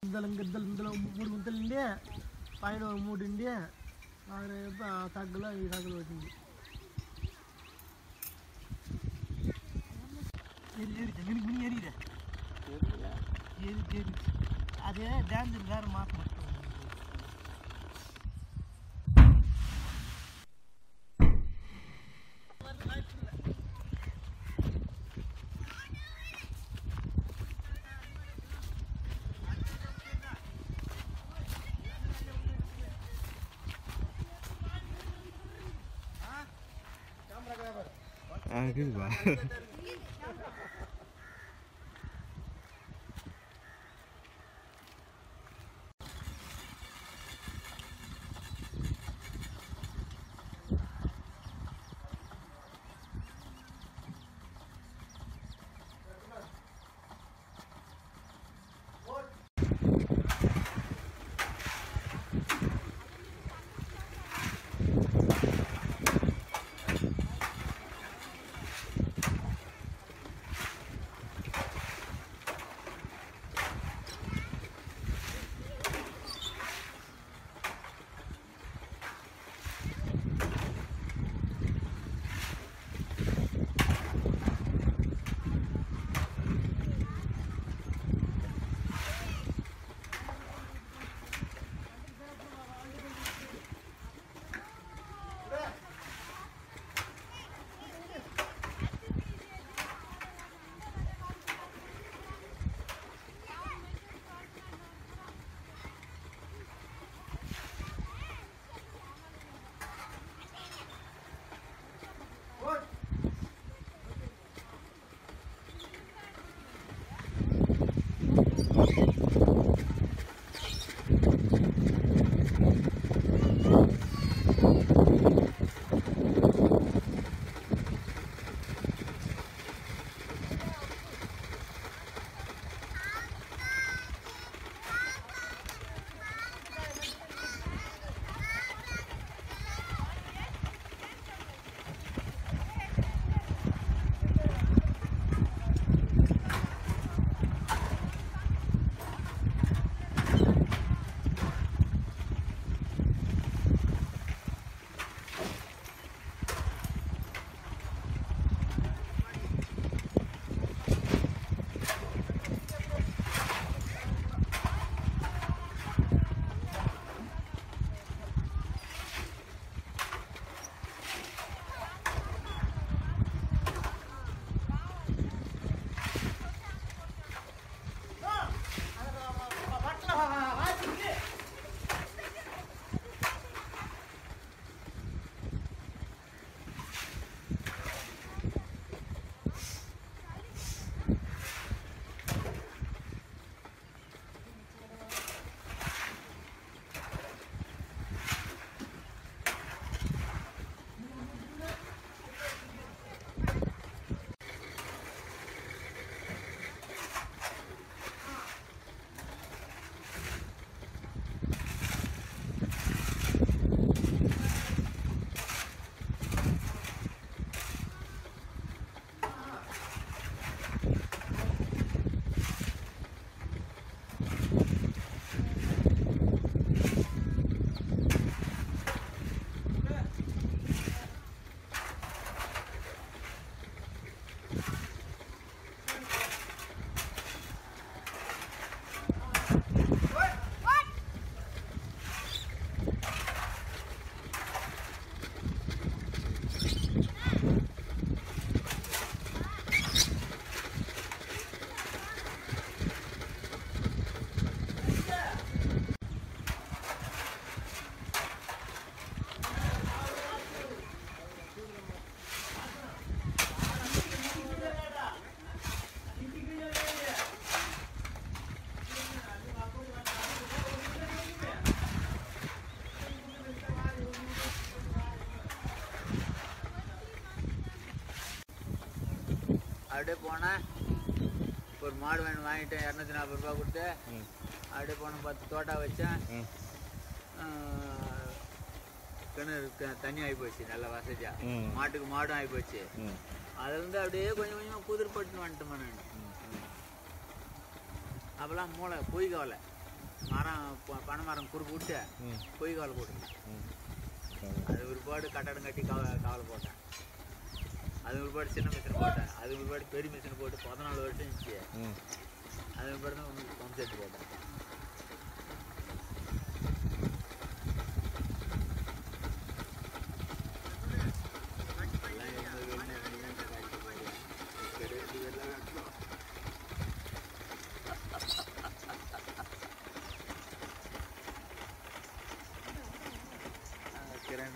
ఇందులో ఇందులో ఇందులో మూడు గుంతలు ఉండి పైన ఒక మూడు ఉండి ఆ రేపు ఆ తగ్గులో ఈ తగ్గులు వచ్చింది ఎరి ఎరిదా మిని మిని ఎరిదా ఎరి ఎరి అదే డ్యాన్స్ వేరే మాట இருக்குதுப்பா அப்படியே போனேன் ஒரு மாடு வேணும் வாங்கிட்டேன் இரநூத்தி நாற்பது ரூபா கொடுத்து ம். அப்படியே போனேன் பத்து தோட்டா வச்சேன் ம். ஆஹ், கிணறு க- தண்ணி ஆகி போச்சு நல்ல வசதியா ம். மாட்டுக்கு மாடும் ஆகி போச்சு ம் அதுல இருந்து அப்படியே கொஞ்சம் கொஞ்சமாக குதிர்பட்டுன்னு வந்துட்டேன் நான் அப்போல்லாம் மூளை பொய் கவலை மரம் ப- பனை மரம் குறுக்கு விட்டு ம் பொய் காவல் போட்டுருந்தேன் ம் அது ஒருபாடு கட்டடம் கட்டி காவ காவல் போட்டேன் அது ஒருபாடு சின்ன மிஷின் போட்டேன் அது ஒருபாடு பெரிய மிஷின் போட்டு பதினாலு வருஷம் இருந்துச்சு ம் அது ஒருபாடு தான் பம்ப் செட் போட்டேன் எல்லாம் எங்க வெளில வெளிநாட்டு காய்ச்சி போடுவேன். கிடையாது, இதெல்லாம் வெட்டணும். ஆ, கிரண்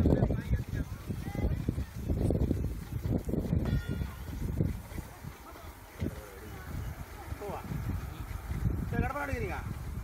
போவா சரி கடப்பா அடிக்கிறீங்க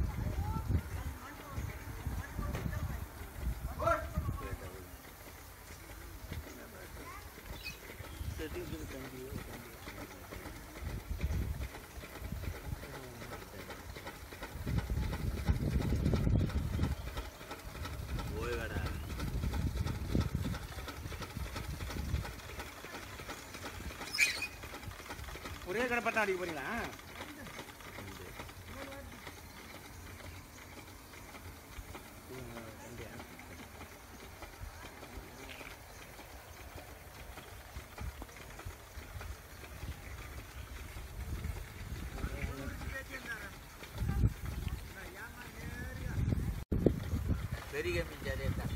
ஓய்வாடா ஒரே கடப்பா அடிக்க போறீங்களா பெரிய மீன் ஜாலியாக